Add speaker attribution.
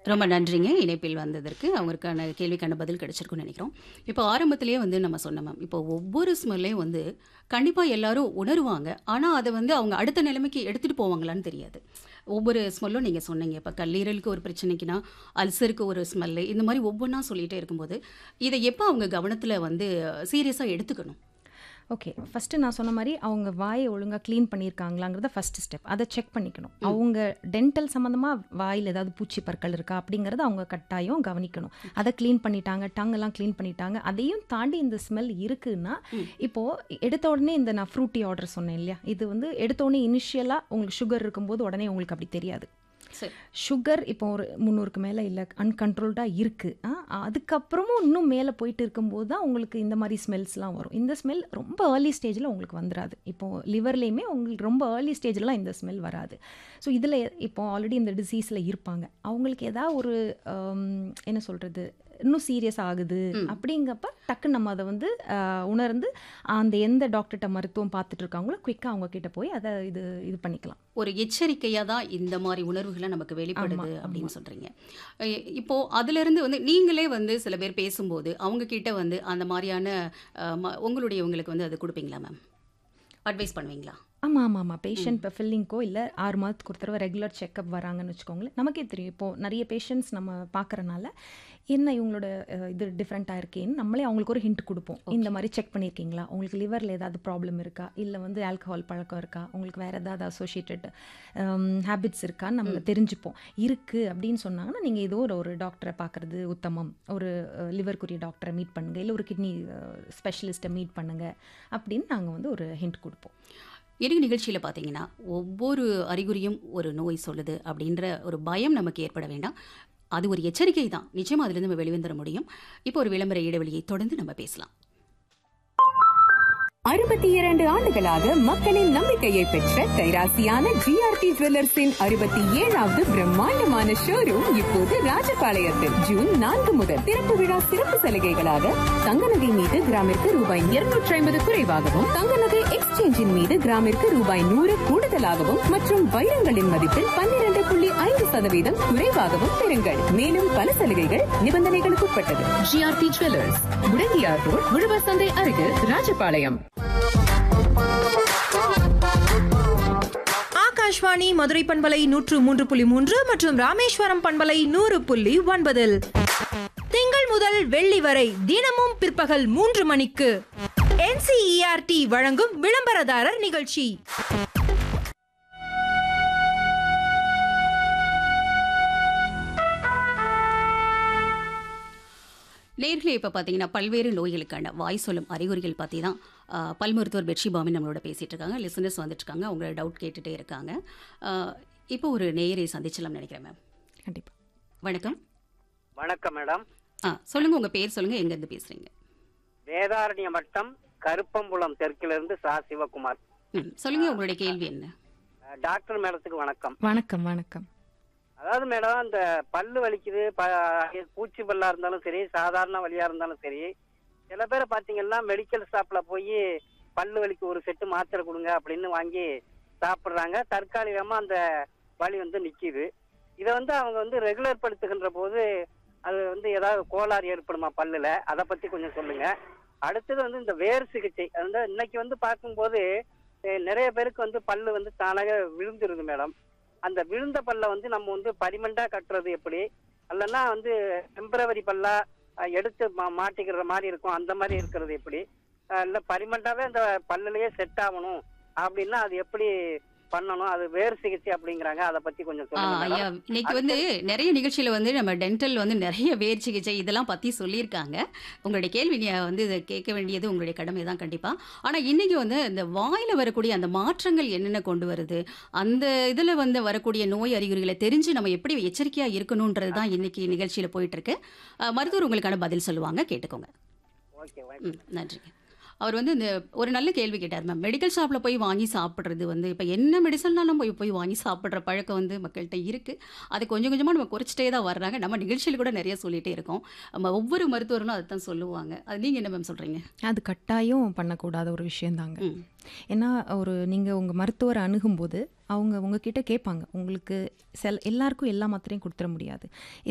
Speaker 1: ரொம்ப நன்றிங்க இணைப்பில் வந்ததற்கு அவருக்கான கேள்விக்கான பதில் கிடைச்சிருக்கும்னு நினைக்கிறோம் இப்போ ஆரம்பத்திலேயே வந்து நம்ம சொன்ன மேம் இப்போ ஒவ்வொரு ஸ்மெல்லையும் வந்து கண்டிப்பாக எல்லாரும் உணருவாங்க ஆனால் அதை வந்து அவங்க அடுத்த நிலைமைக்கு எடுத்துகிட்டு போவாங்களான்னு தெரியாது ஒவ்வொரு ஸ்மெல்லும் நீங்கள் சொன்னீங்க இப்போ கல்லீரலுக்கு ஒரு பிரச்சனைக்குன்னா அல்சருக்கு ஒரு ஸ்மெல்லு இந்த மாதிரி ஒவ்வொன்றா சொல்லிகிட்டே இருக்கும்போது இதை எப்போ அவங்க கவனத்தில் வந்து சீரியஸாக எடுத்துக்கணும்
Speaker 2: ஓகே ஃபஸ்ட்டு நான் சொன்ன மாதிரி அவங்க வாயை ஒழுங்காக க்ளீன் பண்ணியிருக்காங்களாங்கிறத ஃபஸ்ட் ஸ்டெப் அதை செக் பண்ணிக்கணும் அவங்க டென்டல் சம்மந்தமாக வாயில் ஏதாவது பூச்சி பற்கள் இருக்கா அப்படிங்கிறத அவங்க கட்டாயம் கவனிக்கணும் அதை க்ளீன் பண்ணிட்டாங்க டங்கெல்லாம் க்ளீன் பண்ணிட்டாங்க அதையும் தாண்டி இந்த ஸ்மெல் இருக்குன்னா இப்போது எடுத்த உடனே இந்த நான் ஃப்ரூட்டி ஆர்டர் சொன்னேன் இல்லையா இது வந்து எடுத்த உடனே இனிஷியலாக உங்களுக்கு சுகர் இருக்கும்போது உடனே உங்களுக்கு அப்படி தெரியாது
Speaker 1: சரி
Speaker 2: சுகர் இப்போ ஒரு முந்நூறுக்கு மேலே இல்லை அன்கண்ட்ரோல்டாக இருக்குது அதுக்கப்புறமும் இன்னும் மேலே போயிட்டு இருக்கும்போது தான் உங்களுக்கு இந்த மாதிரி ஸ்மெல்ஸ்லாம் வரும் இந்த ஸ்மெல் ரொம்ப ஏர்லி ஸ்டேஜில் உங்களுக்கு வந்துடாது இப்போது லிவர்லேயுமே உங்களுக்கு ரொம்ப ஏர்லி ஸ்டேஜ்லாம் இந்த ஸ்மெல் வராது ஸோ இதில் இப்போ ஆல்ரெடி இந்த டிசீஸில் இருப்பாங்க அவங்களுக்கு ஏதாவது ஒரு ஆம், என்ன சொல்கிறது இன்னும் சீரியஸ் ஆகுது அப்படிங்கப்ப டக்குன்னு நம்ம அதை வந்து ஆஹ், உணர்ந்து அந்த எந்த டாக்டர்கிட்ட மருத்துவம் பார்த்துட்டு இருக்காங்களோ குயிக்காக அவங்க கிட்ட போய் அதை இது இது பண்ணிக்கலாம்
Speaker 1: ஒரு எச்சரிக்கையாக தான் இந்த மாதிரி உணர்வுகளை நமக்கு வெளிப்படுது
Speaker 2: ஆமா,
Speaker 1: அப்படின்னு சொல்றீங்க அஹ் இப்போ அதுல இருந்து வந்து நீங்களே வந்து சில பேர் பேசும்போது அவங்க கிட்ட வந்து அந்த மாதிரியான அஹ், ம- உங்களுடையவங்களுக்கு வந்து அது கொடுப்பீங்களா மேம் அட்வைஸ் பண்ணுவீங்களா
Speaker 2: ஆமாம் ஆமாம் ஆமாம் பேஷண்ட் இப்போ ஃபில்லிங்க்கோ இல்லை ஆறு மாதத்துக்கு ஒரு தடவை ரெகுலர் செக்கப் வராங்கன்னு வச்சுக்கோங்களேன் நமக்கே தெரியும் இப்போது நிறைய பேஷண்ட்ஸ் நம்ம பார்க்குறனால என்ன இவங்களோட அஹ், இது டிஃப்ரெண்ட்டாக இருக்கேன்னு நம்மளே அவங்களுக்கு ஒரு ஹிண்ட் கொடுப்போம் இந்த மாதிரி செக் பண்ணியிருக்கீங்களா உங்களுக்கு லிவரில் ஏதாவது ப்ராப்ளம் இருக்கா இல்லை வந்து ஆல்கஹால் பழக்கம் இருக்கா உங்களுக்கு வேறு ஏதாவது அசோசியேட்டட் ஹேபிட்ஸ் இருக்கான்னு நம்ம தெரிஞ்சுப்போம் இருக்குது அப்படின்னு சொன்னாங்கன்னா நீங்கள் ஏதோ ஒரு ஒரு டாக்டரை பார்க்குறது உத்தமம் ஒரு லிவருக்குரிய டாக்டரை மீட் பண்ணுங்கள் இல்லை ஒரு கிட்னி ஸ்பெஷலிஸ்ட்டை மீட் பண்ணுங்கள் அப்படின்னு நாங்கள் வந்து ஒரு ஹிண்ட் கொடுப்போம்
Speaker 1: இன்றைக்கு நிகழ்ச்சியில் பார்த்தீங்கன்னா ஒவ்வொரு அறிகுறியும் ஒரு நோய் சொல்லுது அப்படின்ற ஒரு பயம் நமக்கு ஏற்பட வேண்டாம் அது ஒரு எச்சரிக்கை தான் நிச்சயமாக அதுலேருந்து நம்ம வெளிவந்துட முடியும் இப்போ ஒரு விளம்பர இடைவெளியை தொடர்ந்து நம்ம பேசலாம்
Speaker 3: அறுபத்தி இரண்டு ஆண்டுகளாக மக்களின் நம்பிக்கையை பெற்ற கைராசியான ஜிஆர்டி ஜுவல்லர்ஸின் அறுபத்தி ஏழாவது பிரம்மாண்டமான ஷோரூம் இப்போது ராஜபாளையத்தில் ஜூன் நான்கு முதல் திறப்பு விழா சிறப்பு சலுகைகளாக தங்க நகை மீது கிராமிற்கு ரூபாய் இருநூற்றி ஐம்பது குறைவாகவும் தங்க நகை எக்ஸ்சேஞ்சின் மீது கிராமிற்கு ரூபாய் நூறு கூடுதலாகவும் மற்றும் வைரங்களின் மதிப்பில் பன்னிரண்டு புள்ளி ஐந்து சதவீதம் குறைவாகவும் பெறுங்கள் மேலும் பல சலுகைகள் நிபந்தனைகளுக்கு உட்பட்டது ஜிஆர்டி ஜுவல்லர்ஸ் முடங்கியார் ரோட் உழவர் சந்தை அருகில் ராஜபாளையம்
Speaker 4: ஆகாஷ்வாணி மதுரை பண்பலை நூற்று மூன்று புள்ளி மூன்று மற்றும் ராமேஸ்வரம் பண்பலை நூறு புள்ளி ஒன்பதில் திங்கள் முதல் வெள்ளி வரை தினமும் பிற்பகல் மூன்று மணிக்கு என்சிஇஆர்டி வழங்கும் விளம்பரதாரர் நிகழ்ச்சி
Speaker 1: நேர்களே இப்போ பார்த்தீங்கன்னா பல்வேறு நோய்களுக்கான வாய் சொல்லும் அறிகுறிகள் பற்றி தான் ஆ, பல் மருத்துவர் பெட்ஷி பாமி நம்மளோட பேசிகிட்டு இருக்காங்க லிசனர்ஸ் வந்துட்டு இருக்காங்க அவங்க டவுட் கேட்டுகிட்டே இருக்காங்க ஆ, இப்போ ஒரு நேயரை சந்திச்சலாம் நினைக்கிறேன் மேம்
Speaker 2: கண்டிப்பாக
Speaker 1: வணக்கம்
Speaker 5: வணக்கம் மேடம்
Speaker 1: ஆ சொல்லுங்கள் உங்கள் பேர் சொல்லுங்கள் எங்கேருந்து பேசுகிறீங்க
Speaker 5: வேதாரண்ய மட்டம் கருப்பம்புலம் தெற்கிலிருந்து சா சிவகுமார்
Speaker 1: ம் சொல்லுங்கள் உங்களுடைய கேள்வி என்ன
Speaker 5: அஹ், டாக்டர் மேடத்துக்கு வணக்கம்
Speaker 2: வணக்கம் வணக்கம்
Speaker 5: அதாவது மேடம் இந்த பல்லு வலிக்குது ப- பூச்சி பல்லா இருந்தாலும் சரி சாதாரண வலியா இருந்தாலும் சரி சில பேரை பாத்தீங்கன்னா மெடிக்கல் ஷாப்ல போய் பல்லு வலிக்கு ஒரு செட்டு மாத்திரை கொடுங்க அப்படின்னு வாங்கி சாப்பிடுறாங்க தற்காலிகமா அந்த வலி வந்து நிக்குது இதை வந்து அவங்க வந்து ரெகுலர் படுத்துகின்ற போது அது வந்து ஏதாவது கோளாறு ஏற்படுமா பல்லுல அதை பத்தி கொஞ்சம் சொல்லுங்க அடுத்தது வந்து இந்த வேர் சிகிச்சை அது வந்து இன்னைக்கு வந்து பார்க்கும்போது அஹ், நிறைய பேருக்கு வந்து பல்லு வந்து தானாக விழுந்துருது மேடம் அந்த விழுந்த பல்ல வந்து நம்ம வந்து பரிமண்டா கட்டுறது எப்படி அல்லனா வந்து டெம்பரவரி பல்லா அஹ், எடுத்து மா- மாட்டிக்கிற மாதிரி இருக்கும் அந்த மாதிரி இருக்கிறது எப்படி அஹ், இல்ல பரிமண்டாவே அந்த பல்லுலயே செட் ஆகணும் அப்படின்னா அது எப்படி பண்ணணும் அது வேர் சிகிச்சை அப்படிங்கிறாங்க அதை பத்தி கொஞ்சம்
Speaker 1: ஆ,
Speaker 5: சொல்லுங்க மேடம்.
Speaker 1: ஐயா இன்னைக்கு வந்து நிறைய நிகழ்ச்சியில் வந்து நம்ம டென்டல் வந்து நிறைய வேர் சிகிச்சை இதெல்லாம் பற்றி சொல்லியிருக்காங்க உங்களுடைய கேள்வி நீ வந்து இதை கேட்க வேண்டியது உங்களுடைய கடமை தான் கண்டிப்பாக ஆனால் இன்னைக்கு வந்து இந்த வாயில் வரக்கூடிய அந்த மாற்றங்கள் என்னென்ன கொண்டு வருது அந்த இதில் வந்து வரக்கூடிய நோய் அறிகுறிகளை தெரிஞ்சு நம்ம எப்படி எச்சரிக்கையாக இருக்கணுன்றது தான் இன்னைக்கு நிகழ்ச்சியில் போயிட்டு இருக்கு ஆ, மருத்துவர் உங்களுக்கான பதில் சொல்லுவாங்க கேட்டுக்கோங்க
Speaker 5: ஓகே ஓகே.
Speaker 1: ம் நன்றிங்க அவர் வந்து இந்த ஒரு நல்ல கேள்வி கேட்டார் மேம் மெடிக்கல் ஷாப்பில் போய் வாங்கி சாப்பிட்றது வந்து இப்போ என்ன மெடிசன்னாலும் போய் போய் வாங்கி சாப்பிட்ற பழக்கம் வந்து மக்கள்கிட்ட இருக்குது அது கொஞ்சம் கொஞ்சமாக நம்ம குறைச்சிட்டே தான் வர்றாங்க நம்ம நிகழ்ச்சியில் கூட நிறைய சொல்லிகிட்டே இருக்கோம் நம்ம ஒவ்வொரு மருத்துவர்களும் அதை தான் சொல்லுவாங்க அது நீங்கள் என்ன மேம் சொல்கிறீங்க
Speaker 2: அது கட்டாயம் பண்ணக்கூடாத ஒரு விஷயந்தாங்க
Speaker 1: ம்
Speaker 2: ஏன்னா ஒரு நீங்கள் உங்கள் மருத்துவரை அணுகும்போது அவங்க உங்ககிட்ட கேட்பாங்க உங்களுக்கு செல் எல்லாருக்கும் எல்லா மாத்திரையும் கொடுத்துட முடியாது